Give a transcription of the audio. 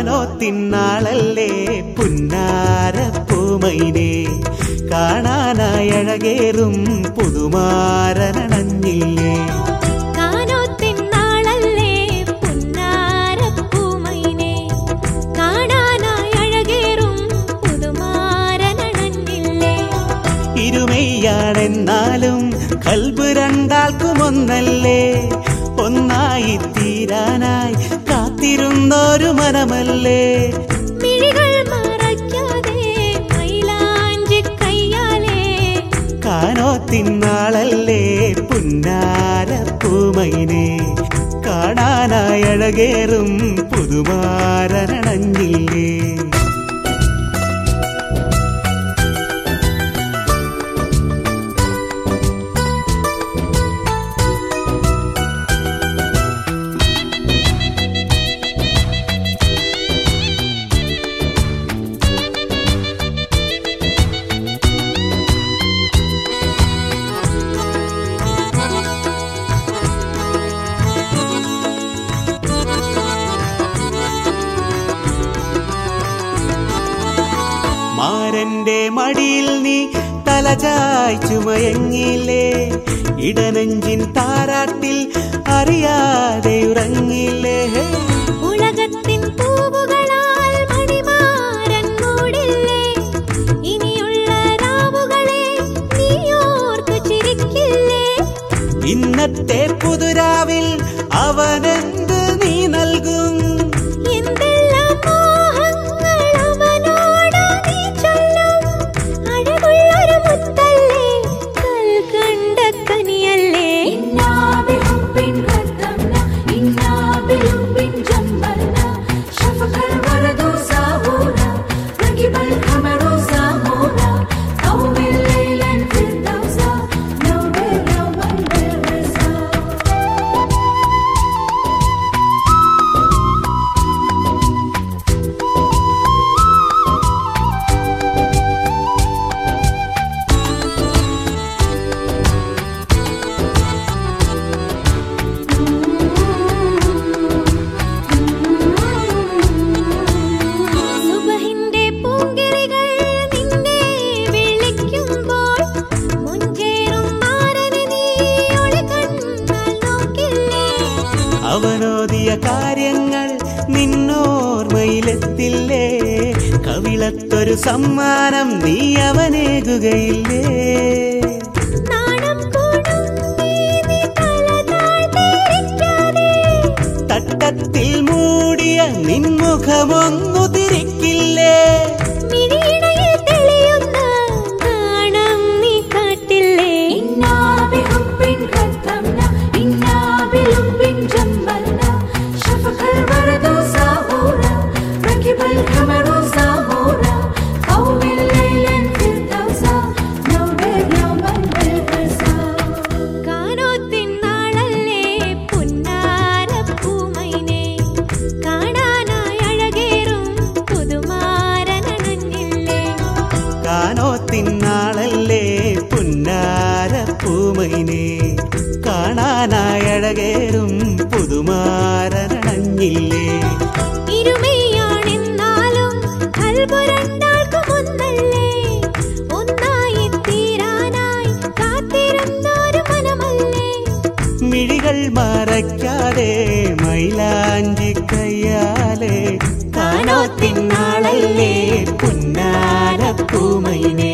കാനോത്തിന്നാളല്ലേ പുന്നാരപ്പൂമൈനെ കാണാനായി അഴകേറും പുതുമാരനണഞ്ഞില്ലേ കാനോത്തിന്നാളല്ലേ പുന്നാരപ്പൂമൈനെ കാണാനായി അഴകേറും പുതുമാരനണഞ്ഞില്ലേ ഇരുമയ്യാണെന്നാലും കൽബ് രണ്ടാൾക്കും ഒന്നല്ലേ ഒന്നായി തീരാനായി കാത്തിരുന്നൊരു മനമല്ലേ മിഴികൾ മറയ്ക്കാതെ മൈലാഞ്ചി കയ്യാലേ കാനോത്തിന്നാളല്ലേ പുന്നാരപ്പൂമൈനെ കാണാനായി അഴകേറും പുതുമാരനണഞ്ഞില്ലേ മാരന്റെ മടിയിൽ നീ തലചായ്ച്ചു മയങ്ങില്ലേ ഇടനെഞ്ചിൻ താരാട്ടിൽ അറിയാതെ ഉറങ്ങില്ലേ ഉലകത്തിൻ പൂവുകളാൽ മണിമാരൻ മൂടില്ലേ ഇനിയുള്ള രാവുകളെ നീ ഓർത്തു ചിരിക്കില്ലേ ഇന്നത്തെ പുതുരാവിൽ അവനെന്ത് നീ നൽകും എന്തെല്ലാം മോഹങ്ങൾ അവനോട് നീ ചൊല്ലും അഴകുള്ളൊരു മുത്തല്ലേ കൽകണ്ട കനിയല്ലേ إنا بحب قدمنا إنا بلب جملنا شفق الورد ساهونا ركب القمر سامونا قوم الليل في الدوسة نوم يوما بالرزا സുബഹിന്റെ പൂങ്കിളികൾ നിന്നെ വിളിക്കുമ്പോൾ മുഞ്ചേറും മാരനെ നീ ഒളികണ്ണാൽ നോക്കില്ലേ അവനോദിയ കാര്യങ്ങൾ നിന്നോർമ്മയിലെത്തില്ലേ കവിളത്തൊരു സമ്മാനം നീ അവനേകുകയില്ലേ നാണം കൂടും നീ നീ തല താഴ്ത്തിയിരിക്കാതെ തട്ടത്തിൽ മൂടിയ നിൻമുഖമൊന്നു തിരിക്കില്ലേ മിഴിയിണയിൽ തെളിയുന്ന നാണം നീ കാട്ടില്ലേ إنا بحب قدمنا إنا بلب جملنا شفق الورد ساهونا ركب القمر سامونا قوم الليل في الدوسة نوم يوما بالرزا കാനോത്തിൻ നാളല്ലേ പുന്നാരപ്പൂമൈനെ കാണാനായി അഴകേറും പുതുമാരനണഞ്ഞില്ലേ കാനോത്തിന്നാളല്ലേ പുന്നാരപ്പൂമൈനെ കാണാനായി അഴകേറും പുതുമാരനണഞ്ഞില്ലേ ഇരുമയാണെന്നാലും കൽബുരണ്ടാൾക്കും ഒന്നല്ലേ ഒന്നായി തീരാനായി കാത്തിരുന്നൊരു മനമല്ലേ മിഴികൾ മറയ്ക്കാതെ മൈലാഞ്ചി കയ്യാലെ കാനോത്തിന്നാളല്ലേ പുന്നാരപ്പൂമൈനെ